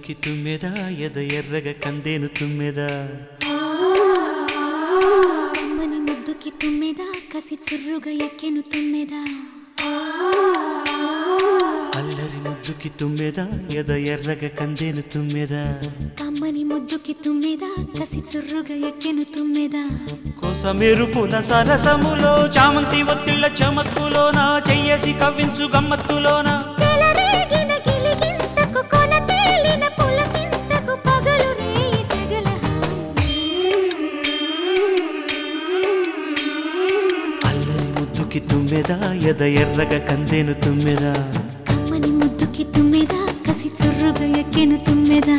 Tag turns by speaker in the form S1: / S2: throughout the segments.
S1: ముద్దుకి తుమ్మెదా ఎద ఎర్రగ కందేను తుమ్మెదా
S2: అమ్మని ముద్దుకి తుమ్మెదా కసి చుర్రుగా ఎక్కెను తుమ్మెదా
S1: అల్లరి ముద్దుకి తుమ్మెదా ఎద ఎర్రగ కందేను తుమ్మెదా
S2: అమ్మని ముద్దుకి తుమ్మెదా కసి చుర్రుగా ఎక్కెను తుమ్మెదా
S1: కోసమేరు పూల సరసములో చామంతి ఒత్తిళ్ళ చమత్తులోన చెయ్యేసి కవ్వించు గమ్మత్తులోన
S2: చెలరేగిన గిలిగింతకు కొన తేలిన పులకింతకు పగలు రేయి సెగల
S1: అల్లరి ముద్దుకి తుమ్మెదా ఎద ఎర్రగ కందేను తుమ్మెదా
S2: అమ్మని ముద్దుకి తుమ్మెదా కసి చుర్రుగా ఎక్కెను తుమ్మెదా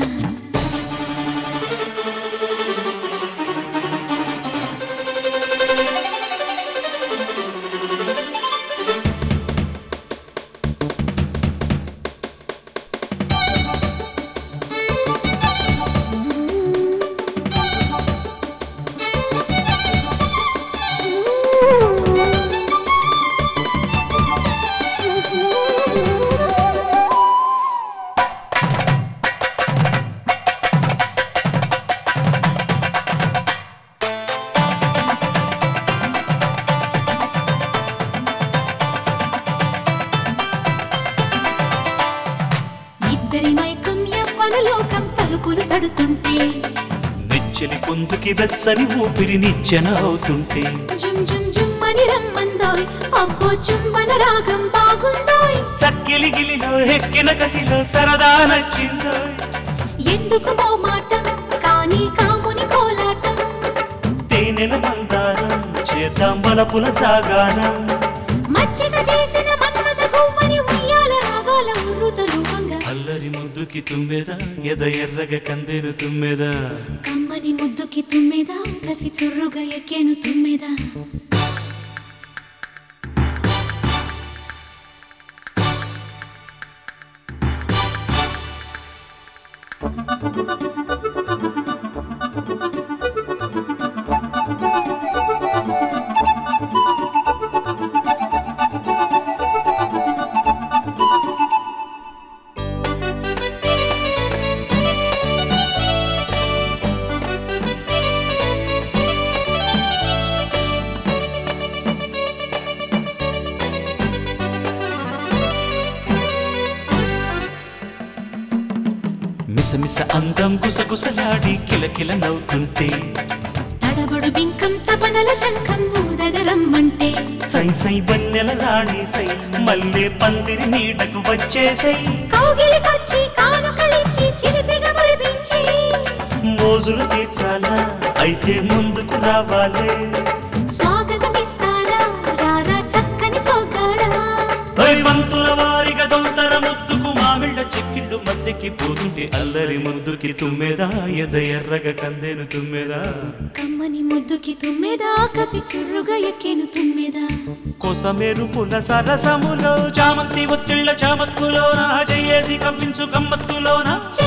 S2: ఇద్దరి మైకం యవ్వన లోకం తలుపులు తడుతుంటే
S1: నెచ్చెలి పొందుకి వెచ్చని ఊపిరి నిచ్చెన అవుతుంటే
S2: జుమ్ జుమ్ జుమ్ అని రమ్మందోయ్ అబ్బో చుమ్మన రాగం బాగుందోయ్
S1: చక్కిలి గిలిలో ఎక్కిన కసిలో సరదా నచ్చిందో
S2: ఎందుకు మో మాట కానీ కాముని కోలాటం
S1: తేనెల మందారం చేద్దాం బలపుల సాగానం
S2: మచ్చిక చేసిన మన్మథ గువ్వని ఉయ్యాల రాగాల ఉర్రుత రూపంగా
S1: అల్లరి ముద్దుకి తుమ్మెదా ఎద ఎర్రగ కందేను తుమ్మెదా
S2: కమ్మని ముద్దుకి తుమ్మెదా కసి చుర్రుగా ఎక్కేను తుమ్మెదా
S1: మిసమిస అందం గుసగుసలాడి కిలకిల నవ్వుతుంటే
S2: తడబడు బింకం తపనల శంఖం ఊదగరమ్మంటే
S1: సై సై వన్నెల రాణి సై మల్లె పందిరి నీడకు వచ్చేసై
S2: కౌగిలికొచ్చి కానుకలిచ్చి చిలిపిగా మురిపించి
S1: మోజులు తీర్చాలా అయితే ముందుకు రావాలే
S2: స్వాగతమిస్తారా రారా చక్కని సోగాడా
S1: వంతుల వారిగా దొంతర ముద్దుకు మామిళ్ళ చెక్కిళ్ళు మద్దెకి పోతుంటే అల్లరి ముద్దుకి తుమ్మెదా ఎద ఎర్రగ కందేను తుమ్మెదా
S2: కమ్మని ముద్దుకి తుమ్మెదా కసి చుర్రుగా ఎక్కేను తుమ్మెదా
S1: కోసమేరు పుల సరసములో చామంతి ఒత్తిళ్ళ చామత్తులోన చెయ్యేసి కప్పించు గమ్మత్తులోన
S2: చె